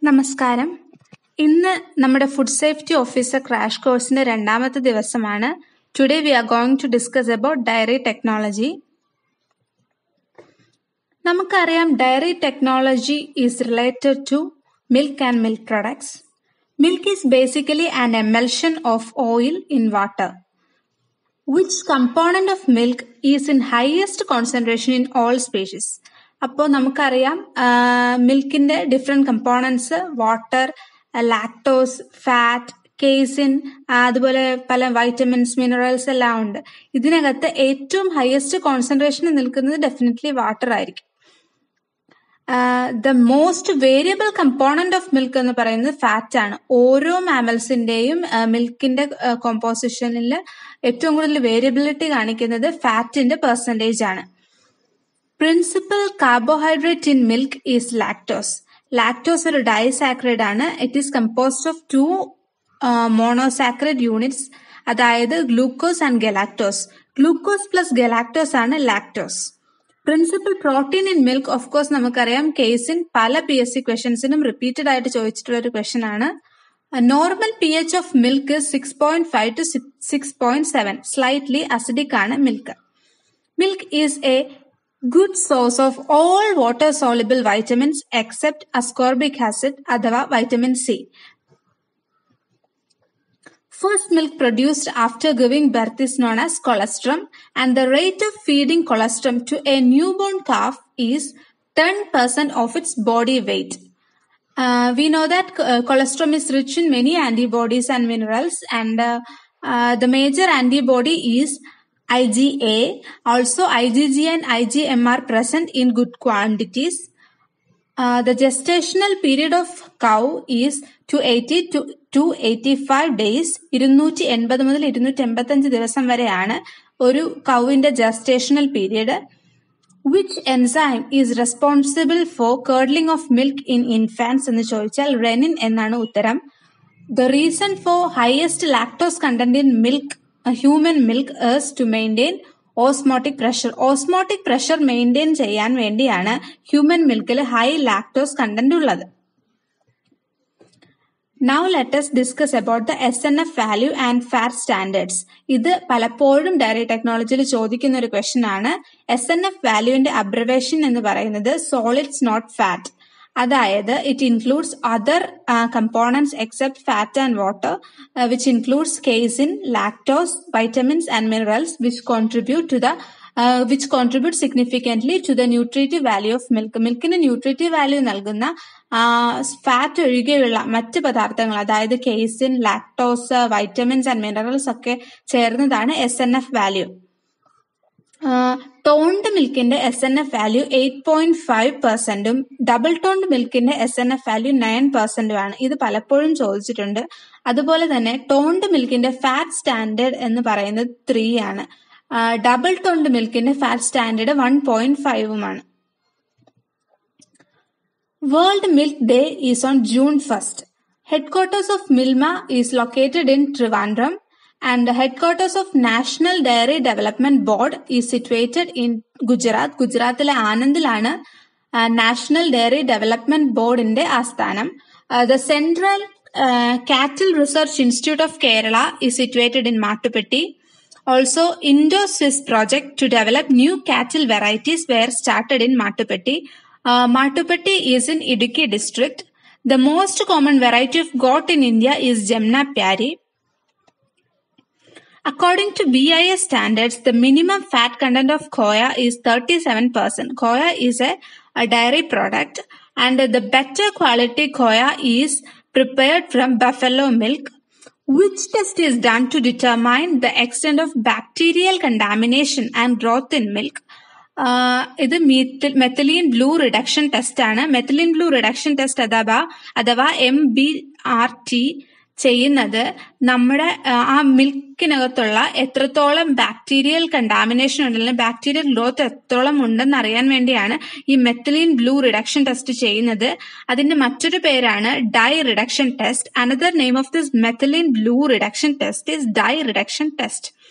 നമസ്കാരം ഇന്ന് നമ്മുടെ ഫുഡ് സേഫ്റ്റി ഓഫീസർ ക്രാഷ് കോഴ്സിന്റെ രണ്ടാമത്തെ ദിവസമാണ് today we are going to discuss about dairy technology നമുക്കറിയാം dairy technology is related to milk and milk products milk is basically an emulsion of oil in water which component of milk is in highest concentration in all species അപ്പോൾ നമുക്കറിയാം മിൽക്കിന്റെ different components water lactose fat casein അതുപോലെ പല vitamins minerals എല്ലാം ഉണ്ട് ഇതിനകത്ത് ഏറ്റവും highest concentration നിൽക്കുന്നത് ഡെഫിനറ്റ്ലി വാട്ടർ ആയിരിക്കും the most variable component of milk എന്ന് പറയുന്നത് ഫാറ്റ് ആണ് ഓരോ മാമൽസിന്റെയും മിൽക്കിന്റെ കോമ്പോസിഷനിൽ ഏറ്റവും കൂടുതൽ വേരിയബിലിറ്റി കാണിക്കുന്നത് ഫാറ്റിന്റെ പെർസെൻറ്റേജ് ആണ് principal carbohydrate in milk is lactose lactose ഒരു ഡൈസാക്രൈഡ് ആണ് it is composed of two monosaccharide units അതായത് glucose and galactose glucose plus galactose ആണ് lactose principal protein in milk of course നമുക്കറിയാം കേസിൻ പല P S C ക്വസ്റ്റൻസിനും repeated ആയിട്ട് ചോദിച്ചിട്ടുള്ള ഒരു ക്വസ്റ്റൻ ആണ് normal P H of milk six point five to six point seven slightly acidic ആണ് milk milk is A good source of all water soluble vitamins except ascorbic acid അഥവാ vitamin C First milk produced after giving birth is known as colostrum and the rate of feeding colostrum to a newborn calf is 10% of its body weight. Uh, we know that uh, colostrum is rich in many antibodies and minerals and uh, the major antibody is IgA. Also IgG and IgM are present in good quantities. the gestational period of cow is 280 to two eighty five days ഇരുന്നൂറ്റി എൺപത് മുതൽ ഇരുന്നൂറ്റി എൺപത്തഞ്ച് ദിവസം വരെയാണ് ഒരു കൗവിന്റെ gestational period which enzyme is responsible for curdling of milk in infants എന്ന് ചോദിച്ചാൽ റെനിൻ എന്നാണ് ഉത്തരം the reason for highest lactose content in milk human milk is to maintain osmotic pressure osmotic pressure maintain ചെയ്യാൻ വേണ്ടിയാണ് human മിൽക്കിൽ high lactose content ഉള്ളത് now let's discuss about the S N F value and fat standards ഇത് പലപ്പോഴും dairy ടെക്നോളജിയിൽ ചോദിക്കുന്ന ഒരു question ആണ് എസ് എൻ എഫ് വാല്യൂവിന്റെ അബ്രവേഷൻ എന്ന് പറയുന്നത് സോളിഡ്സ് നോട്ട് ഫാറ്റ് അതായത് it includes other components except fat and water which includes casein lactose vitamins and minerals which contribute to the which contribute significantly to the nutritive value of milk മിൽക്കിന് nutritive value നൽകുന്ന fat ഒഴികെയുള്ള മറ്റ് പദാർത്ഥങ്ങൾ അതായത് casein lactose vitamins and minerals ഒക്കെ ചേർന്നതാണ് S N F value toned മിൽക്കിന്റെ S N F value eight point five പെർസെന്റും ഡബിൾ ടോൺഡ് മിൽക്കിന്റെ S N F value nine പെർസെന്റും ആണ് ഇത് പലപ്പോഴും ചോദിച്ചിട്ടുണ്ട് അതുപോലെ തന്നെ ടോൺഡ് മിൽക്കിന്റെ ഫാറ്റ് സ്റ്റാൻഡേർഡ് എന്ന് പറയുന്നത് ത്രീ ആണ് ഡബിൾ ടോൺഡ് മിൽക്കിന്റെ ഫാറ്റ് സ്റ്റാൻഡേർഡ് വൺ പോയിന്റ് ഫൈവുമാണ് World Milk Day is on June 1st. Headquarters of Milma is located in Trivandrum and the headquarters of National Dairy Development Board is situated in Gujarat. ഗുജറാത്തിലെ ആനന്ദിലാണ് national dairy development ബോർഡിന്റെ ആസ്ഥാനം the central cattle research institute of Kerala is situated in Matupatti. Also, Indo-Swiss project to develop new cattle varieties were started in Matupatti. Uh, Matupatti is in Idukki district. The most common variety of goat in India is Jamna Pyari. According to BIS standards, the minimum fat content of Koya is 37%. Koya is a, a dairy product and the better quality Koya is prepared from buffalo milk. Which test is done to determine the extent of bacterial contamination and growth in milk? ഇത് methylene blue reduction test ആണ് methylene blue reduction test അഥവാ അഥവാ M B R T ചെയ്യുന്നത് നമ്മുടെ ആ മിൽക്കിനകത്തുള്ള എത്രത്തോളം bacterial contamination ഉണ്ടെങ്കിൽ ബാക്ടീരിയൽ ഗ്രോത്ത് എത്രത്തോളം ഉണ്ടെന്ന് അറിയാൻ വേണ്ടിയാണ് ഈ മെത്തലീൻ ബ്ലൂ റിഡക്ഷൻ ടെസ്റ്റ് ചെയ്യുന്നത് അതിന്റെ മറ്റൊരു പേരാണ് dye reduction test another name of this methylene blue reduction test is dye reduction test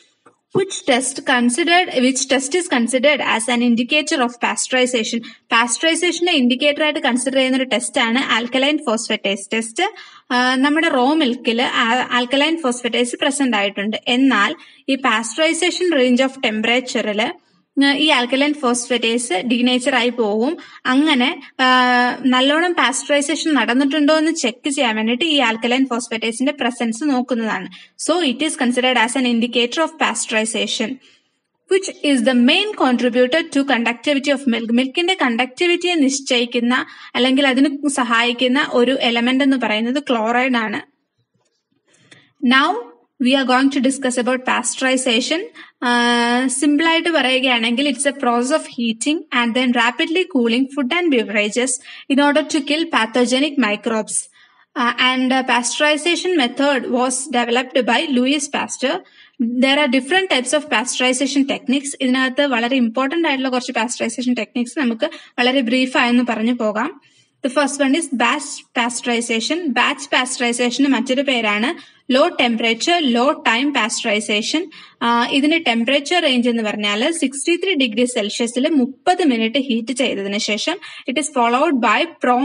which test considered which test is considered as an indicator of pasteurization പാസ്ചറൈസേഷന്റെ indicator ആയിട്ട് consider ചെയ്യുന്ന ഒരു test ആണ് alkaline phosphatase test നമ്മുടെ raw മിൽക്കിൽ alkaline phosphatase present ആയിട്ടുണ്ട് എന്നാൽ ഈ പാസ്ചറൈസേഷൻ റേഞ്ച് ഓഫ് ടെമ്പറേച്ചറിൽ ഈ ആൽക്കലൈൻ ഫോസ്ഫറ്റേസ് ഡീനേച്ചർ ആയി പോകും അങ്ങനെ നല്ലോണം പാസ്ചറൈസേഷൻ നടന്നിട്ടുണ്ടോ എന്ന് ചെക്ക് ചെയ്യാൻ വേണ്ടിയിട്ട് ഈ ആൽക്കലൈൻ ഫോസ്ഫറ്റേസിന്റെ പ്രസൻസ് നോക്കുന്നതാണ് so it is considered as an indicator of pasteurization which is the main contributor to conductivity of milk മിൽക്കിന്റെ കണ്ടക്ടിവിറ്റിയെ നിശ്ചയിക്കുന്ന അല്ലെങ്കിൽ അതിന് സഹായിക്കുന്ന ഒരു എലമെന്റ് എന്ന് പറയുന്നത് ക്ലോറൈഡ് ആണ് now we are going to discuss about pasteurization simple ആയിട്ട് പറയുകയാണെങ്കിൽ it's a process of heating and then rapidly cooling food and beverages in order to kill pathogenic microbes and pasteurization method was developed by Louis Pasteur there are different types of pasteurization techniques ഇതിനകത്ത് വളരെ important ആയിട്ടുള്ള കുറച്ച് pasteurisation techniques നമുക്ക് വളരെ brief ആയെന്ന് പറഞ്ഞു പോകാം the first one is batch pasteurization batch പാസ്ചറൈസേഷന് മറ്റൊരു പേരാണ് low temperature low time pasteurization ഇതിന്റെ ടെമ്പറേച്ചർ റേഞ്ച് എന്ന് പറഞ്ഞാൽ സിക്സ്റ്റി ത്രീ ഡിഗ്രി സെൽഷ്യസിൽ മുപ്പത് മിനിറ്റ് ഹീറ്റ് ചെയ്തതിനു ശേഷം it is followed by prompt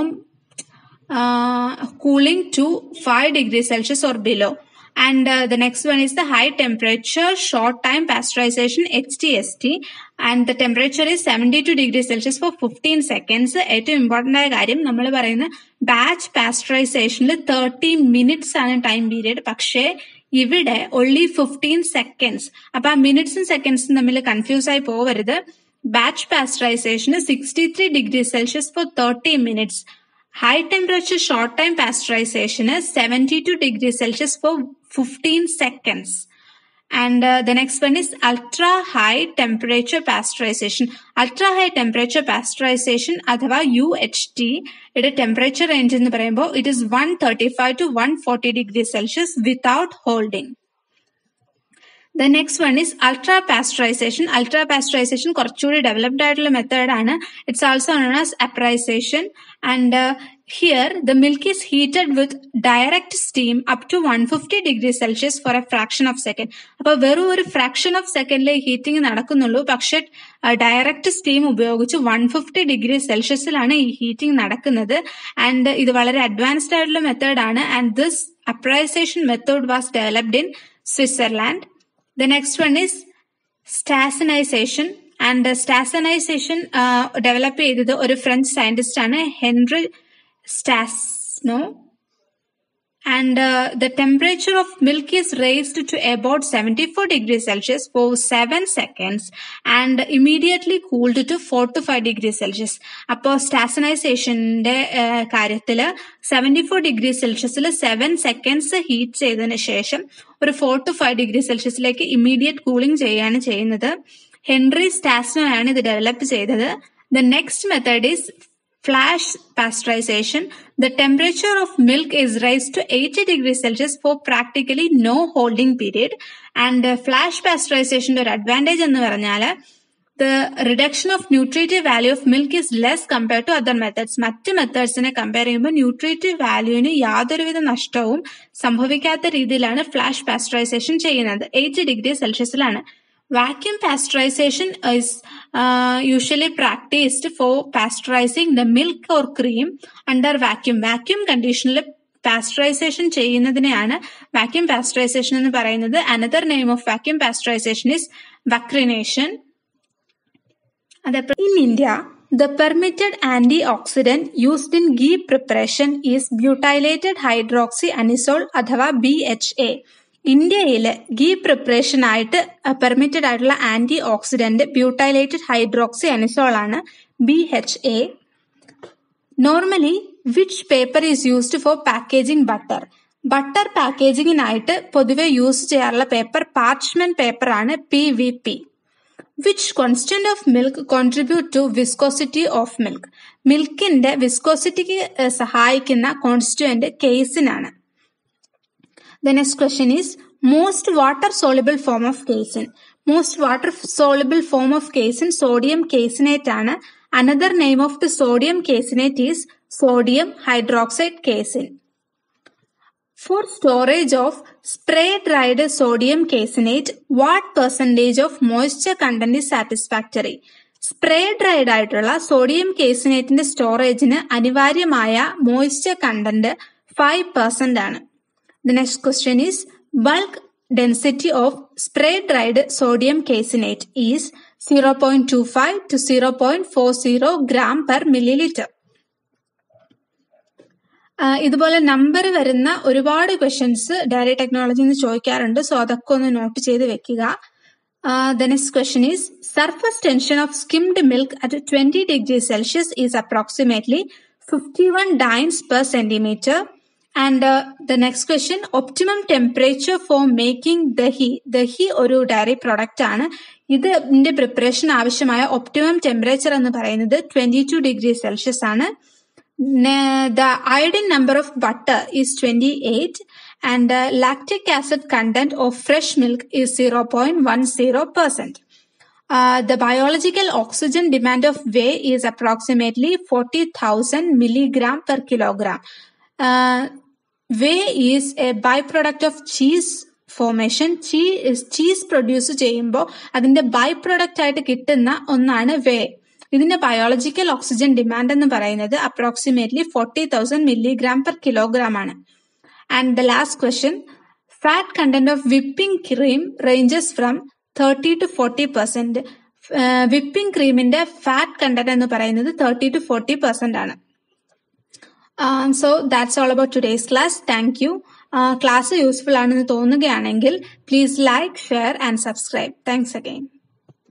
cooling to 5 degrees Celsius or below. And uh, the next one is the high temperature short time pasteurization HTST and the temperature is 72 degrees Celsius for 15 seconds. ഏറ്റവും important ആയ കാര്യം നമ്മൾ പറയുന്ന batch പാസ്ചറൈസേഷനിൽ thirty minutes ആണ് time period പക്ഷേ ഇവിടെ only fifteen seconds അപ്പൊ ആ മിനിറ്റ്സും സെക്കൻഡ്സും തമ്മിൽ കൺഫ്യൂസ് ആയി പോവരുത് ബാച്ച് പാസ്ചറൈസേഷന് sixty three degree Celsius for thirty minutes high temperature short time pasteurization is 72 degrees Celsius for 15 seconds. And uh, the next one is ultra high temperature pasteurization. Ultra high temperature pasteurization അഥവാ U H T യുടെ temperature range എന്ന് പറയുമ്പോൾ it is one thirty five to one forty degree Celsius without holding the next one is ultra pasteurization ultra pasteurization കുറച്ചുകൂടി developed ആയിട്ടുള്ള മെത്തേഡാണ് it's also known as uperization and here the milk is heated with direct steam up to one fifty degree Celsius for a fraction of second അപ്പൊ വെറും ഒരു fraction of സെക്കൻഡിലെ heating നടക്കുന്നുള്ളൂ പക്ഷെ direct steam ഉപയോഗിച്ച് one fifty degree സെൽഷ്യസിലാണ് ഈ heating നടക്കുന്നത് ആൻഡ് ഇത് വളരെ അഡ്വാൻസ്ഡ് ആയിട്ടുള്ള മെത്തേഡാണ് and this uperization method was developed in Switzerland The next one is stassanization and stassanization develop ചെയ്തത് ഒരു ഫ്രഞ്ച് സയന്റിസ്റ്റ് ആണ് Henri Stassano and uh, the temperature of milk is raised to about 74 degrees Celsius for 7 seconds and immediately cooled to 4 to 5 degrees Celsius. അപ്പോൾ സ്റ്റാസനൈസേഷന്റെ കാര്യത്തിൽ seventy four degree സെൽഷ്യസിൽ seven seconds heat ചെയ്തതിന് ശേഷം ഒരു four to five degree സെൽഷ്യസിലേക്ക് immediate cooling ചെയ്യുകയാണ് ചെയ്യുന്നത് ഹെൻറി സ്റ്റാസ്നോ ആണ് ഇത് ഡെവലപ്പ് ചെയ്തത് the next method is flash pasteurization, the temperature of milk is raised to 80 degrees Celsius for practically no holding period. And uh, flash pasteurization ഒരു advantage എന്ന് പറഞ്ഞാൽ the reduction of nutritive value of milk is less compared to other methods. മറ്റ് മെത്തേഡ്സിനെ compare ചെയ്യുമ്പോൾ nutritive വാല്യൂവിന് യാതൊരുവിധ നഷ്ടവും സംഭവിക്കാത്ത രീതിയിലാണ് flash pasteurization ചെയ്യുന്നത് എയ്റ്റി ഡിഗ്രി സെൽഷ്യസിലാണ് Vacuum pasteurization is uh, usually practiced for pasteurizing the milk or cream under vacuum. Vacuum conditionൽ pasteurization ചെയ്യുന്നതിനെയാണ് വാക്യൂം പാസ്ചറൈസേഷൻ എന്ന് പറയുന്നത് another name of vacuum pasteurization is vacreation In India, the permitted antioxidant used in ghee preparation is butylated hydroxyanisole അഥവാ B H A ഇന്ത്യയിൽ ghee preparation ആയിട്ട് permitted ആയിട്ടുള്ള antioxidant butylated hydroxyanisole ആണ് B H A normally which paper is used for packaging butter butter പാക്കേജിങ്ങിനായിട്ട് പൊതുവെ use ചെയ്യാറുള്ള paper parchment paper ആണ് P V P which constant of milk contribute to viscosity of milk മിൽക്കിന്റെ വിസ്കോസിറ്റിക്ക് സഹായിക്കുന്ന constituent കേസിനാണ് The next question is most water soluble form of casein. Most water soluble form of casein sodium caseinate ആണ് another name of the sodium caseinate is sodium hydroxide casein. For storage of spray dried sodium caseinate, what percentage of moisture content is satisfactory? Spray dried ആയിട്ടുള്ള sodium കേസിനേറ്റിന്റെ സ്റ്റോറേജിന് അനിവാര്യമായ moisture content five percent ആണ് the next question is bulk density of spray dried sodium caseinate is zero point two five to zero point four zero gram per millilitre ഇതുപോലെ number വരുന്ന ഒരുപാട് questions dairy technology എന്ന് ചോദിക്കാറുണ്ട് so അതൊക്കെ ഒന്ന് note ചെയ്ത് വെക്കുക the next question is surface tension of skimmed milk at twenty degree Celsius is approximately fifty one dynes per centimetre and the next question optimum temperature for making dahi dahi ഒരു dairy product ആണ് ഇതിന്റെ preparation ആവശ്യമായ optimum temperature എന്ന് പറയുന്നത് twenty two degree Celsius ആണ് the iodine number of butter is 28 and the lactic acid content of fresh milk is 0.10%. Uh, the biological oxygen demand of whey is approximately 40,000 milligram per kilogram. Uh, whey is a byproduct of cheese formation cheese cheese produce ചെയ്യുമ്പോൾ അതിന്റെ by product ആയിട്ട് കിട്ടുന്ന ഒന്നാണ് വേ ഇതിന്റെ biological oxygen demand എന്ന് പറയുന്നത് approximately forty thousand milligram per kilogram ആണ് and the last question fat content of whipping cream ranges from thirty to forty percent whipping ക്രീമിന്റെ ഫാറ്റ് കണ്ടന്റ് എന്ന് പറയുന്നത് തേർട്ടി ടു ഫോർട്ടി പെർസെന്റ് ആണ് so that's all about today's class thank you class useful ആണെന്ന് തോന്നുകയാണെങ്കിൽ please like share and subscribe thanks again